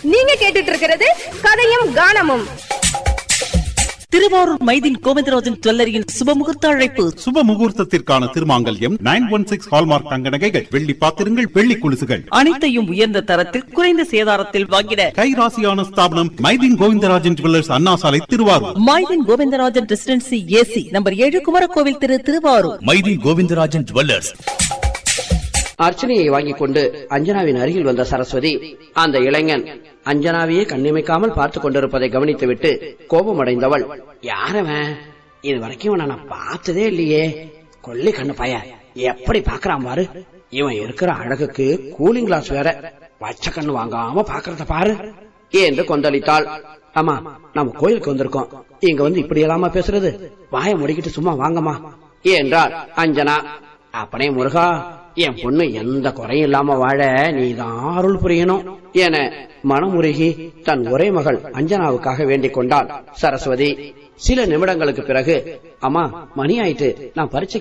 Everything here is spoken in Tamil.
நீங்க கேட்டுட்டு இருக்கிறது கதையும் கானமும் திருவாரூர் மைதின் கோவிந்தராஜன் ஜுவல்லரியின் சுபமுகூர்த்த அழைப்பு சுப முகூர்த்தத்திற்கான திருமாங்கல்யம் நைன் ஒன் சிக்ஸ் ஹால்மார்க் தங்க நகைகள் வெள்ளி பாத்திரங்கள் வெள்ளி குலுசுகள் அனைத்தையும் உயர்ந்த தரத்தில் குறைந்த சேதாரத்தில் வாங்கிட கைராசியான ஸ்தாபனம் Maideen Govindarajan jewellers Anna Salai Thiruvarur Maidin Govindarajan residency AC number ஏழு குமரகோவில் திரு திருவாரூர் மைதி கோவிந்தராஜன் ஜுவல்லர்ஸ் அர்ச்சனையை வாங்கிக் கொண்டு அஞ்சனாவின் அருகில் வந்த சரஸ்வதி அந்த இளைஞன் அஞ்சனாவையே கண்ணிமைக்காமல் பார்த்து கொண்டிருப்பதை கவனித்துவிட்டு கோபமடைந்தவள் யாரவன் இது வரைக்கும் இவனை நான் பார்த்ததே இல்லையே கொள்ளி கண்ணு பைய எப்படி பாக்குறான் பாரு இவன் இருக்கிற அழகுக்கு கூலிங் கிளாஸ் வேற வச்ச கண்ணு வாங்காம பாக்குறத பாரு என்று கொந்தளித்தாள் ஆமா நம்ம கோயிலுக்கு வந்திருக்கோம் இங்க வந்து இப்படி எல்லாமா பேசுறது வாயை முடிக்கிட்டு சும்மா வாங்கம்மா என்றாள் அஞ்சனா அப்பனே முருகா என் பொண்ணு எந்த குறையும் இல்லாம வாழ நீதான் அருள் புரியணும் என மனமுருகி தன் ஒரே மகள் அஞ்சனாவுக்காக வேண்டிக் கொண்டாள் சரஸ்வதி சில நிமிடங்களுக்கு பிறகு அம்மா மணி ஆயிட்டு நான் பரீட்சைக்கு